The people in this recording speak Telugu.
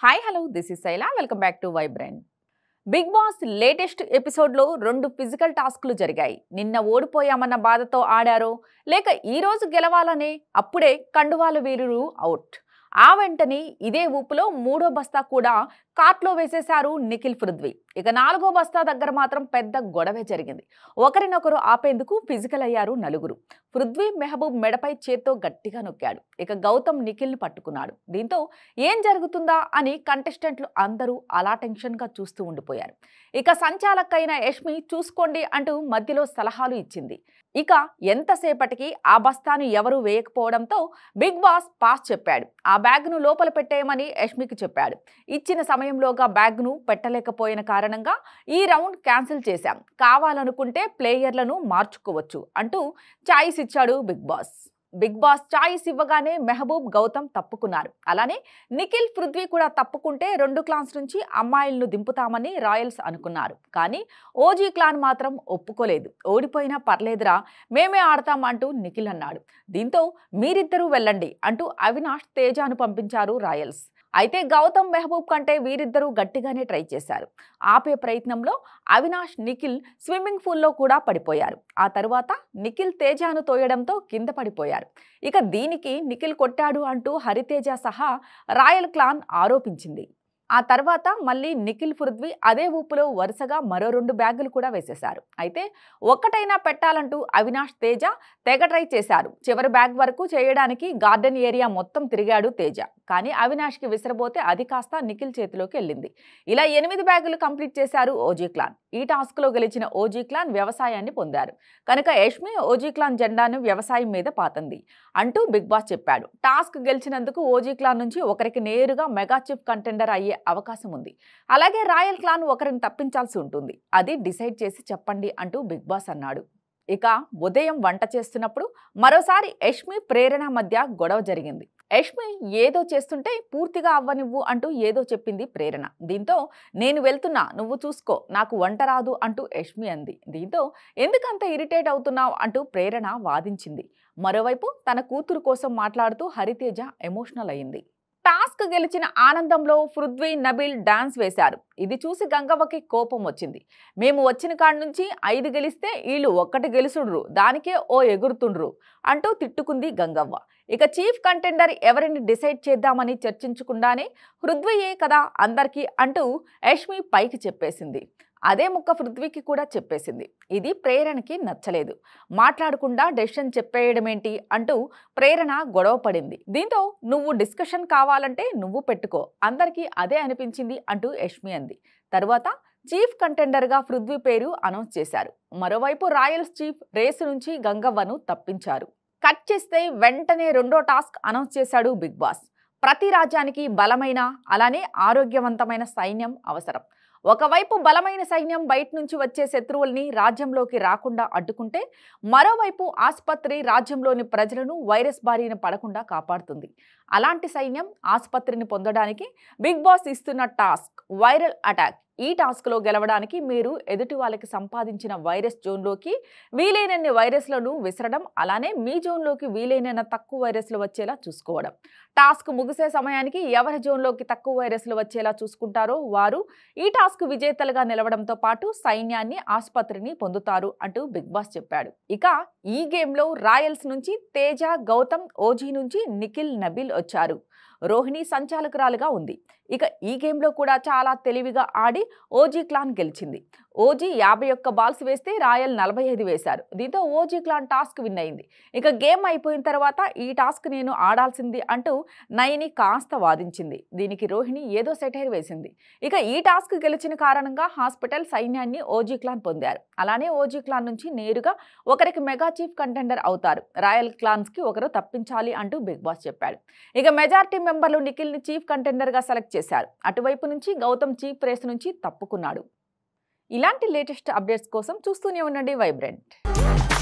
hi hello this is Shaila welcome back to vibrant Bigg Boss latest ఎపిసోడ్లో రెండు ఫిజికల్ టాస్క్లు జరిగాయి నిన్న ఓడిపోయామన్న బాధతో ఆడారో లేక ఈ రోజు గెలవాలనే అప్పుడే కండువాల వీరుడు అవుట్ ఆ వెంటనే ఇదే ఊపులో మూడో బస్తా కూడా కార్ట్లో వేసేశారు నిఖిల్ పృథ్వీ ఇక నాలుగో బస్తా దగ్గర మాత్రం పెద్ద గొడవే జరిగింది ఒకరినొకరు ఆపేందుకు ఫిజికల్ అయ్యారు నలుగురు పృథ్వీ మెహబూబ్ మెడపై చేత్తో గట్టిగా నొక్కాడు ఇక గౌతమ్ నిఖిల్ని పట్టుకున్నాడు దీంతో ఏం జరుగుతుందా అని కంటెస్టెంట్లు అందరూ అలా టెన్షన్గా చూస్తూ ఉండిపోయారు ఇక సంచాలకైన యష్మి చూసుకోండి అంటూ మధ్యలో సలహాలు ఇచ్చింది ఇక ఎంతసేపటికి ఆ బస్తాను ఎవరూ వేయకపోవడంతో బిగ్ బాస్ పాస్ చెప్పాడు ఆ బ్యాగ్ను లోపల పెట్టేయమని యష్మికి చెప్పాడు ఇచ్చిన సమయంలోగా బ్యాగ్ను పెట్టలేకపోయిన కారణంగా ఈ రౌండ్ క్యాన్సిల్ చేశాం కావాలనుకుంటే ప్లేయర్లను మార్చుకోవచ్చు అంటూ ఛాయిస్ ఇచ్చాడు Bigg Boss Bigg Boss choice ఇవ్వగానే మెహబూబ్ గౌతమ్ తప్పుకున్నారు అలానే నిఖిల్ పృథ్వీ కూడా తప్పుకుంటే రెండు క్లాన్స్ నుంచి అమ్మాయిలను దింపుతామని రాయల్స్ అనుకున్నారు కానీ ఓజీ క్లాన్ మాత్రం ఒప్పుకోలేదు ఓడిపోయినా పర్లేదురా మేమే ఆడతాం అంటూ నిఖిల్ అన్నాడు దీంతో మీరిద్దరూ వెళ్ళండి అంటూ అవినాష్ తేజాను పంపించారు రాయల్స్ అయితే గౌతమ్ మెహబూబ్ కంటే వీరిద్దరూ గట్టిగానే ట్రై చేశారు ఆపే ప్రయత్నంలో అవినాష్ నిఖిల్ స్విమ్మింగ్ పూల్లో కూడా పడిపోయారు ఆ తరువాత నిఖిల్ తేజాను తోయడంతో కింద పడిపోయారు ఇక దీనికి నిఖిల్ కొట్టాడు అంటూ హరితేజ సహా రాయల్ క్లాన్ ఆరోపించింది ఆ తర్వాత మళ్ళీ నిఖిల్ పృథ్వీ అదే ఊపులో వరుసగా మరో రెండు బ్యాగులు కూడా వేసేశారు అయితే ఒక్కటైనా పెట్టాలంటూ అవినాష్ తేజ తెగ ట్రై చేశారు చివరి బ్యాగ్ వరకు చేయడానికి గార్డెన్ ఏరియా మొత్తం తిరిగాడు తేజ కానీ అవినాష్కి విసిరబోతే అది కాస్త నిఖిల్ చేతిలోకి వెళ్ళింది ఇలా ఎనిమిది బ్యాగులు కంప్లీట్ చేశారు ఓజీ క్లాన్ ఈ టాస్క్లో గెలిచిన ఓజీ క్లాన్ వ్యవసాయాన్ని పొందారు కనుక యష్మి ఓజీ క్లాన్ జెండాను వ్యవసాయం మీద పాతంది అంటూ బిగ్ బాస్ చెప్పాడు టాస్క్ గెలిచినందుకు ఓజీ క్లాన్ నుంచి ఒకరికి నేరుగా మెగా చీఫ్ కంటెండర్ అయ్యే అవకాశం ఉంది అలాగే రాయల్ క్లాన్ ఒకరిని తప్పించాల్సి ఉంటుంది అది డిసైడ్ చేసి చెప్పండి అంటూ బిగ్ బాస్ అన్నాడు ఇక ఉదయం వంట చేస్తున్నప్పుడు మరోసారి యష్మి ప్రేరణ మధ్య గొడవ జరిగింది యష్మి ఏదో చేస్తుంటే పూర్తిగా అవ్వనివ్వు అంటూ ఏదో చెప్పింది ప్రేరణ దీంతో నేను వెళ్తున్నా నువ్వు చూసుకో నాకు వంట రాదు అంటూ యష్మి అంది దీంతో ఎందుకంత ఇరిటేట్ అవుతున్నావు అంటూ ప్రేరణ వాదించింది మరోవైపు తన కూతురు కోసం మాట్లాడుతూ హరితేజ ఎమోషనల్ అయింది టాస్క్ గెలిచిన ఆనందంలో పృథ్వీ నబీల్ డాన్స్ వేశారు ఇది చూసి గంగవ్వకి కోపం వచ్చింది మేము వచ్చిన కాడి నుంచి ఐదు గెలిస్తే వీళ్ళు ఒక్కటి గెలుసుడ్రు దానికే ఓ ఎగురుతుండ్రు అంటూ తిట్టుకుంది గంగవ్వ ఇక చీఫ్ కంటెండర్ ఎవరిని డిసైడ్ చేద్దామని చర్చించకుండానే పృథ్వీయే కదా అందరికీ అంటూ యష్మి పైకి చెప్పేసింది అదే ముక్క పృథ్వీకి కూడా చెప్పేసింది ఇది ప్రేరణకి నచ్చలేదు మాట్లాడకుండా డెసిషన్ చెప్పేయడమేంటి అంటూ ప్రేరణ గొడవ పడింది దీంతో నువ్వు డిస్కషన్ కావాలంటే నువ్వు పెట్టుకో అందరికీ అదే అనిపించింది అంటూ యష్మి అంది తరువాత చీఫ్ కంటెండర్గా పృథ్వీ పేరు అనౌన్స్ చేశారు మరోవైపు రాయల్స్ చీఫ్ రేసు నుంచి గంగవ్వను తప్పించారు కట్ చేస్తే వెంటనే రెండో టాస్క్ అనౌన్స్ చేశాడు బిగ్ బాస్ ప్రతి రాజ్యానికి బలమైన అలానే ఆరోగ్యవంతమైన సైన్యం అవసరం ఒకవైపు బలమైన సైన్యం బయట నుంచి వచ్చే శత్రువుల్ని రాజ్యంలోకి రాకుండా అడ్డుకుంటే మరోవైపు ఆసుపత్రి రాజ్యంలోని ప్రజలను వైరస్ బారిన పడకుండా కాపాడుతుంది అలాంటి సైన్యం ఆసుపత్రిని పొందడానికి బిగ్ బాస్ ఇస్తున్న టాస్క్ వైరల్ అటాక్ ఈ టాస్క్లో గెలవడానికి మీరు ఎదుటి వాళ్ళకి సంపాదించిన వైరస్ జోన్లోకి వీలైనన్ని వైరస్లను విసరడం అలానే మీ జోన్లోకి వీలైన తక్కువ వైరస్లు వచ్చేలా చూసుకోవడం టాస్క్ ముగిసే సమయానికి ఎవరి జోన్లోకి తక్కువ వైరస్లు వచ్చేలా చూసుకుంటారో వారు ఈ టాస్క్ విజేతలుగా నిలవడంతో పాటు సైన్యాన్ని ఆసుపత్రిని పొందుతారు అంటూ బిగ్ బాస్ చెప్పాడు ఇక ఈ గేమ్లో రాయల్స్ నుంచి తేజ గౌతమ్ ఓజీ నుంచి నిఖిల్ నబీల్ వచ్చారు రోహిణి సంచాలకురాలుగా ఉంది ఇక ఈ గేమ్లో కూడా చాలా తెలివిగా ఆడి ఓజీ క్లాన్ గెలిచింది ఓజీ యాభై ఒక్క బాల్స్ వేస్తే రాయల్ నలభై ఐదు వేశారు దీంతో ఓజీ క్లాన్ టాస్క్ విన్ అయింది ఇక గేమ్ అయిపోయిన తర్వాత ఈ టాస్క్ నేను ఆడాల్సింది అంటూ నయని కాస్త వాదించింది దీనికి రోహిణి ఏదో సెటైర్ వేసింది ఇక ఈ టాస్క్ గెలిచిన కారణంగా హాస్పిటల్ సైన్యాన్ని ఓజీ క్లాన్ పొందారు అలానే ఓజీ క్లాన్ నుంచి నేరుగా ఒకరికి మెగా చీఫ్ కంటెండర్ అవుతారు రాయల్ క్లాన్స్కి ఒకరు తప్పించాలి అంటూ బిగ్ బాస్ చెప్పాడు ఇక మెజార్టీ మెంబర్లు నిఖిల్ని చీఫ్ కంటెండర్గా సెలెక్ట్ చేశారు అటువైపు నుంచి గౌతమ్ చీఫ్ రేస్ నుంచి తప్పుకున్నాడు ఇలాంటి లేటెస్ట్ అప్డేట్స్ కోసం చూస్తూనే ఉండండి వైబ్రెంట్